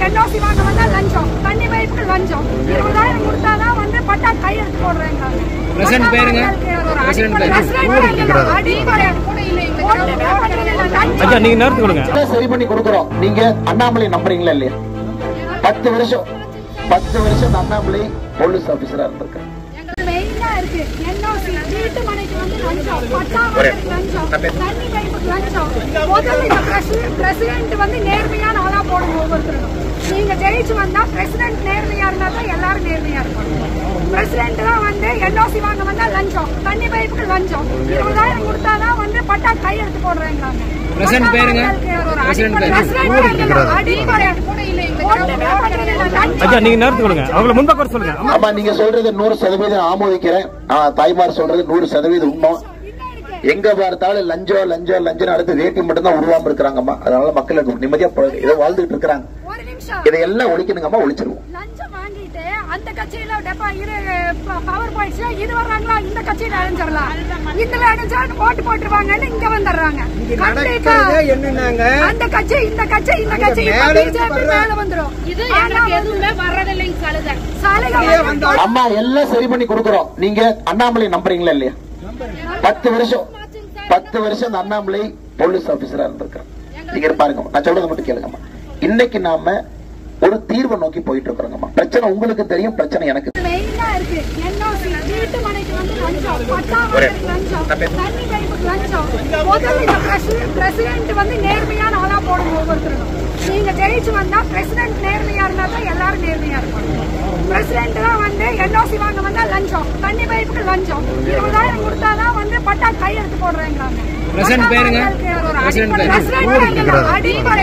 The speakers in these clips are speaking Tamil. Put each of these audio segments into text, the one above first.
என்ஓசி வாங்க வந்தா லஞ்சம் தண்ணி பைப்புக்கு லஞ்சம் இருபதாயிரம் கொடுத்தாதான் வந்து பட்டா கையெழுத்து போடுறாங்க பிரசிடண்ட் பேருங்க? பிரசிடண்ட் பேரு? ஐயா நீங்க நேரத்துக்கு கொடுங்க எல்லாம் சரி பண்ணி கொடுக்குறோம் நீங்க அண்ணாமலை நம்புறீங்களா இல்லையா பத்து வருஷம் பத்து வருஷம் இந்த அண்ணாமலை போலீஸ் ஆபீசரா இருந்திருக்காரு மெயினா இருக்கு என்ஓசி வீட்டு மனைக்கு வந்து லஞ்சம் பட்டா வாங்குறதுக்கு லஞ்சம் தண்ணி பைப்புக்கு லஞ்சம் முதல்ல இந்த பிரசிடென்ட் வந்து நேர்மையான ஆளா போடணும் ஒவ்வொருத்தருக்கும் நீங்க ஜெயிச்சு வந்தா பிரசிடென்ட் நேர்மையா இருந்தா தான் எல்லாரும் நேர்மையா இருப்பாங்க பிரசிடென்ட் தான் வந்து என்ஓசி வாங்க வந்தா லஞ்சம் தண்ணி பைப்புக்கு லஞ்சம் இருபதாயிரம் கொடுத்தாதான் வந்து பட்டா கையெழுத்து போடுறாங்க பிரசிடண்ட் பேருங்க? பிரசிடண்ட் பேரு? ஐயா நீங்க நேரத்துக்கு கொடுங்க அவங்கள முன்பக்கம் வர சொல்லுங்க ஆமா. ஆமா நீங்க சொல்றது நூறு சதவீதம் ஆமோதிக்கிறேன் ஆ, தாய்மார் சொல்றது நூறு சதவீதம் உண்மை எங்க பார்த்தாலும் லஞ்சம் லஞ்சம் லஞ்சம் அடுத்து வேட்டி மட்டும் தான் உருவாம இருக்கிறாங்கம்மா அதனால மக்கள் நிம்மதியா போ- ஏதோ வாழ்ந்துட்டு இருக்கிறாங்க ஒரு நிமிஷம் இதையெல்லாம் ஒழிக்கணுங்கம்மா ஒழிச்சிருவோம் லஞ்சம் வாங்கிட்டு அந்த கட்சியில டெப்பா இரு பவர் போயிடுச்சு இது வர்றாங்களா இந்த கட்சியில அடைஞ்சிடலாம் இதுல அடைஞ்சா ஓட்டு போட்டுருவாங்கன்னு இங்க வந்துடுறாங்க கண்டிப்பா என்னன்னாங்க அந்த கட்சி இந்த கட்சி இந்த கட்சி இப்ப மேல இருந்து பிஜேபி வர்ற- மேல வந்துரும் இது எங்களுக்கு எதுவுமே வர்றதில்லைங்க சலுகை சாலைகள் வந்து அம்மா எல்லாம் சரி பண்ணி கொடுக்குறோம் நீங்க அண்ணாமலை நம்புறீங்களா இல்லையா பத்து வருஷம் பத்து வருஷம் இந்த அண்ணாமலை போலீஸ் ஆபீசரா இருந்திருக்காரு நீங்க பாருங்க நான் சொல்றதை மட்டும் கேளுங்கம்மா இன்னைக்கு நாம ஒரு தீர்வை நோக்கி போயிட்டு இருக்கிறோங்கம்மா பிரச்சனை உங்களுக்கு தெரியும் பிரச்சனை எனக்கு மெயினா இருக்கு என்ஓசி வீட்டு மனைக்கு வந்து லஞ்சம் பட்டா வாங்குறதுக்கு லஞ்சம் தண்ணி பைப்புக்கு லஞ்சம் முதல்ல இந்த பிரசிடென்ட் வந்து நேர்மையான ஆளா போடணும் ஒவ்வொருத்தருக்கும் நீங்க ஜெயிச்சு வந்தா பிரசிடென்ட் நேர்மையா இருந்தா தான் எல்லாரும் நேர்மையா இருப்பாங்க பிரசிடென்ட் தான் வந்து என்ஓசி வாங்க வந்தா லஞ்சம் தண்ணி பைப்புக்கு லஞ்சம் இருபதாயிரம் கொடுத்தாதான் வந்து பட்டா கையெழுத்து போடுறாங்க பிரசிடண்ட் பேருங்க? பிரசிடண்ட் பேரு?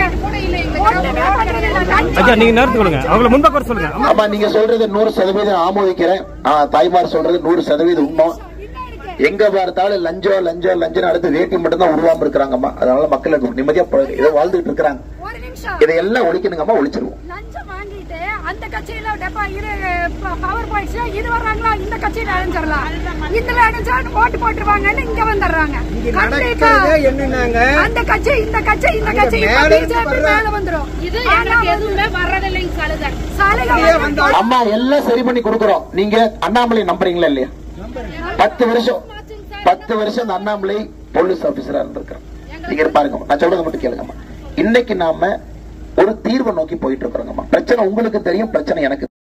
ஐயா நீங்க நேரத்துக்கு கொடுங்க அவங்கள முன்பக்கம் வர சொல்லுங்க ஆமா. ஆமா நீங்க சொல்றது நூறு சதவீதம் ஆமோதிக்கிறேன் ஆ, தாய்மார் சொல்றது நூறு சதவீதம் உண்மை எங்க பார்த்தாலும் லஞ்சம் லஞ்சம் லஞ்சம் அடுத்து வேட்டி மட்டும் தான் உருவாம இருக்கிறாங்கம்மா அதனால மக்கள் நிம்மதியா போ- ஏதோ வாழ்ந்துட்டு இருக்கிறாங்க ஒரு நிமிஷம் இதையெல்லாம் ஒழிக்கணுங்கம்மா ஒழிச்சிருவோம் லஞ்சம் வாங்கிட்டு அந்த கட்சியில டெப்பா இரு பவர் போயிடுச்சு இது வர்றாங்களா இந்த கட்சியில அடைஞ்சிடலாம் இதுல அடைஞ்சா ஓட்டு போட்டுருவாங்கன்னு இங்க வந்துடுறாங்க கண்டிப்பா என்னன்னாங்க அந்த கட்சி இந்த கட்சி இந்த கட்சி இப்ப மேல இருந்து பிஜேபி வர்ற- மேல வந்துரும் இது எங்களுக்கு எதுவுமே வர்றதில்லைங்க சலுகை சாலைகள் வந்து அம்மா எல்லாம் சரி பண்ணி கொடுக்குறோம் நீங்க அண்ணாமலை நம்புறீங்களா இல்லையா பத்து வருஷம் பத்து வருஷம் இந்த அண்ணாமலை போலீஸ் ஆபீசரா இருந்திருக்காரு நீங்க பாருங்க நான் சொல்றதை மட்டும் கேளுங்கம்மா இன்னைக்கு நாம ஒரு தீர்வை நோக்கி போயிட்டு இருக்கிறோங்கம்மா பிரச்சனை உங்களுக்கு தெரியும் பிரச்சனை எனக்கு